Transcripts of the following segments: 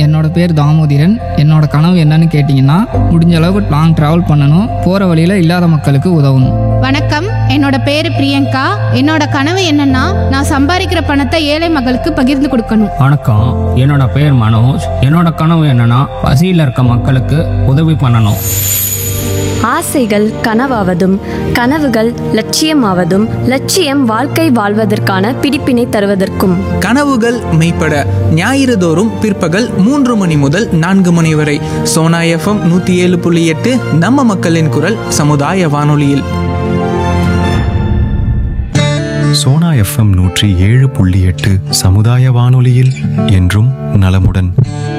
என்னோட பேர் தாமோதிரன் என்னோட கனவு என்னன்னு கேட்டிங்கன்னா முடிஞ்ச அளவுக்கு லாங் ட்ராவல் பண்ணணும் போகிற வழியில் இல்லாத மக்களுக்கு உதவணும் வணக்கம் என்னோட பேரு பிரியங்கா என்னோட கனவு என்னன்னா நான் சம்பாதிக்கிற பணத்தை ஏழை மக்களுக்கு பகிர்ந்து கொடுக்கணும் வணக்கம் என்னோட பேர் மனோஜ் என்னோட கனவு என்னன்னா பசியில் இருக்க மக்களுக்கு உதவி பண்ணணும் ஆசைகள் கனவாவதும் கனவுகள் லட்சியமாவதும் லட்சியம் வாழ்க்கை வாழ்வதற்கான பிடிப்பினை தருவதற்கும் கனவுகள் மெய்ப்பட ஞாயிறு தோறும் பிற்பகல் மூன்று மணி முதல் நான்கு மணி வரை சோனா எஃப்எம் நூற்றி ஏழு புள்ளி எட்டு நம்ம மக்களின் குரல் சமுதாய வானொலியில் சோனா எஃப்எம் நூற்றி ஏழு புள்ளி எட்டு சமுதாய வானொலியில் என்றும் நலமுடன்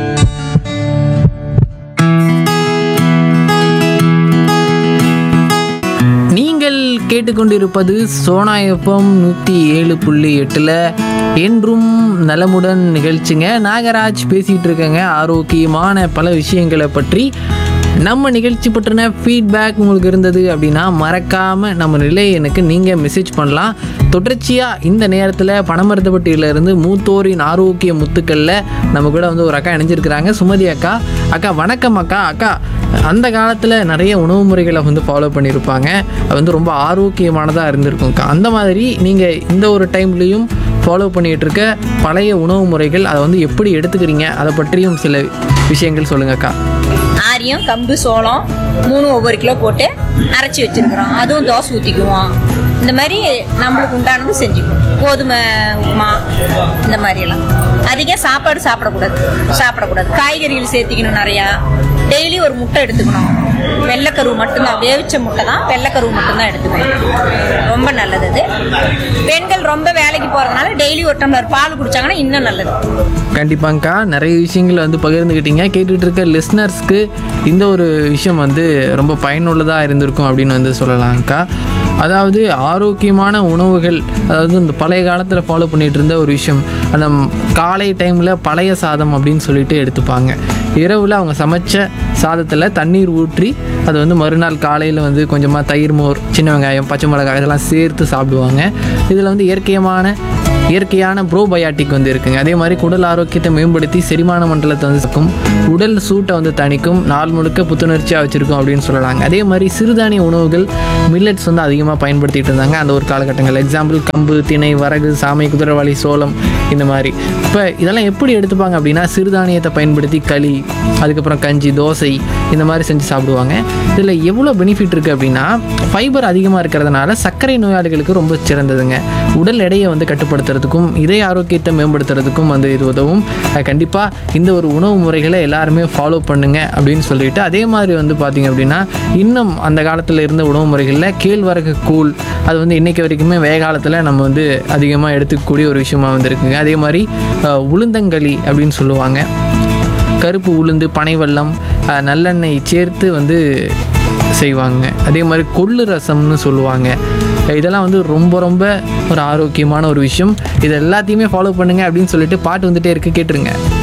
நீங்கள் கேட்டுக்கொண்டிருப்பது சோனா எஃப்எம் நூற்றி ஏழு புள்ளி எட்டில் என்றும் நலமுடன் நிகழ்ச்சிங்க நாகராஜ் பேசிகிட்டு இருக்கேங்க ஆரோக்கியமான பல விஷயங்களை பற்றி நம்ம நிகழ்ச்சி பற்றின ஃபீட்பேக் உங்களுக்கு இருந்தது அப்படின்னா மறக்காமல் நம்ம நிலை எனக்கு நீங்கள் மெசேஜ் பண்ணலாம் தொடர்ச்சியாக இந்த நேரத்தில் பணமருத்துப்பட்டியிலிருந்து மூத்தோரின் ஆரோக்கிய முத்துக்களில் நம்ம கூட வந்து ஒரு அக்கா இணைஞ்சிருக்கிறாங்க சுமதி அக்கா அக்கா வணக்கம் அக்கா அக்கா அந்த காலத்தில் நிறைய உணவு முறைகளை வந்து ஃபாலோ பண்ணியிருப்பாங்க அது வந்து ரொம்ப ஆரோக்கியமானதாக இருந்திருக்கும்க்கா அந்த மாதிரி நீங்கள் இந்த ஒரு டைம்லேயும் ஃபாலோ பண்ணிகிட்டு இருக்க பழைய உணவு முறைகள் அதை வந்து எப்படி எடுத்துக்கிறீங்க அதை பற்றியும் சில விஷயங்கள் சொல்லுங்கக்கா ஆரியம் கம்பு சோளம் மூணு ஒவ்வொரு கிலோ போட்டு அரைச்சி வச்சிருக்கிறோம் அதுவும் தோசை ஊற்றிக்குவோம் இந்த மாதிரி நம்மளுக்கு உண்டானது செஞ்சுக்குவோம் கோதுமை உப்புமா இந்த மாதிரி எல்லாம் அதிகம் சாப்பாடு சாப்பிடக்கூடாது சாப்பிடக்கூடாது காய்கறிகள் சேர்த்திக்கணும் நிறையா டெய்லி ஒரு முட்டை எடுத்துக்கணும் வெள்ளைக்கருவு மட்டும்தான் வேவிச்ச முட்டை தான் வெள்ளைக்கருவு மட்டும்தான் எடுத்துக்கணும் ரொம்ப நல்லது அது பெண்கள் ரொம்ப வேலைக்கு போகிறதுனால டெய்லி ஒரு டம்ளர் பால் குடிச்சாங்கன்னா இன்னும் நல்லது கண்டிப்பாங்கக்கா நிறைய விஷயங்களை வந்து பகிர்ந்துக்கிட்டீங்க கேட்டுட்டு இருக்க லிஸ்னர்ஸ்க்கு இந்த ஒரு விஷயம் வந்து ரொம்ப பயனுள்ளதாக இருந்திருக்கும் அப்படின்னு வந்து சொல்லலாம்க்கா அதாவது ஆரோக்கியமான உணவுகள் அதாவது இந்த பழைய காலத்தில் ஃபாலோ பண்ணிட்டு இருந்த ஒரு விஷயம் அந்த காலை டைமில் பழைய சாதம் அப்படின்னு சொல்லிட்டு எடுத்துப்பாங்க இரவில் அவங்க சமைச்ச சாதத்தில் தண்ணீர் ஊற்றி அது வந்து மறுநாள் காலையில் வந்து கொஞ்சமாக தயிர் மோர் சின்ன வெங்காயம் பச்சை மிளகாய் இதெல்லாம் சேர்த்து சாப்பிடுவாங்க இதில் வந்து இயற்கையான இயற்கையான ப்ரோபயாட்டிக் வந்து இருக்குங்க அதே மாதிரி குடல் ஆரோக்கியத்தை மேம்படுத்தி செரிமான மண்டலத்தை வந்து இருக்கும் உடல் சூட்டை வந்து தணிக்கும் நாள் முழுக்க புத்துணர்ச்சியாக வச்சுருக்கும் அப்படின்னு சொல்லலாங்க அதே மாதிரி சிறுதானிய உணவுகள் மில்லட்ஸ் வந்து அதிகமாக பயன்படுத்திட்டு இருந்தாங்க அந்த ஒரு காலகட்டங்கள் எக்ஸாம்பிள் கம்பு திணை வரகு சாமை குதிரைவாளி சோளம் இந்த மாதிரி இப்போ இதெல்லாம் எப்படி எடுத்துப்பாங்க அப்படின்னா சிறுதானியத்தை பயன்படுத்தி களி அதுக்கப்புறம் கஞ்சி தோசை இந்த மாதிரி செஞ்சு சாப்பிடுவாங்க இதில் எவ்வளோ பெனிஃபிட் இருக்குது அப்படின்னா ஃபைபர் அதிகமாக இருக்கிறதுனால சர்க்கரை நோயாளிகளுக்கு ரொம்ப சிறந்ததுங்க உடல் எடையை வந்து கட்டுப்படுத்துறதுக்கும் இதய ஆரோக்கியத்தை மேம்படுத்துறதுக்கும் வந்து இது உதவும் கண்டிப்பாக இந்த ஒரு உணவு முறைகளை எல்லாருமே ஃபாலோ பண்ணுங்க அப்படின்னு சொல்லிட்டு அதே மாதிரி வந்து பார்த்திங்க அப்படின்னா இன்னும் அந்த காலத்தில் இருந்த உணவு முறைகளில் கேழ்வரகு கூழ் அது வந்து இன்றைக்கி வரைக்குமே வேகாலத்தில் நம்ம வந்து அதிகமாக எடுத்துக்கக்கூடிய ஒரு விஷயமா வந்திருக்குங்க அதே மாதிரி அஹ், உளுந்தங்களி அப்படின்னு சொல்லுவாங்க கருப்பு உளுந்து பனை வெல்லம் அஹ், நல்லெண்ணெய் சேர்த்து வந்து செய்வாங்க அதே மாதிரி கொள்ளு ரசம்னு சொல்லுவாங்க இதெல்லாம் வந்து ரொம்ப ரொம்ப ஒரு ஆரோக்கியமான ஒரு விஷயம் இது எல்லாத்தையுமே ஃபாலோ பண்ணுங்க அப்படின்னு சொல்லிட்டு பாட்டு வந்துட்டே இருக்கு கேட்டுருங்க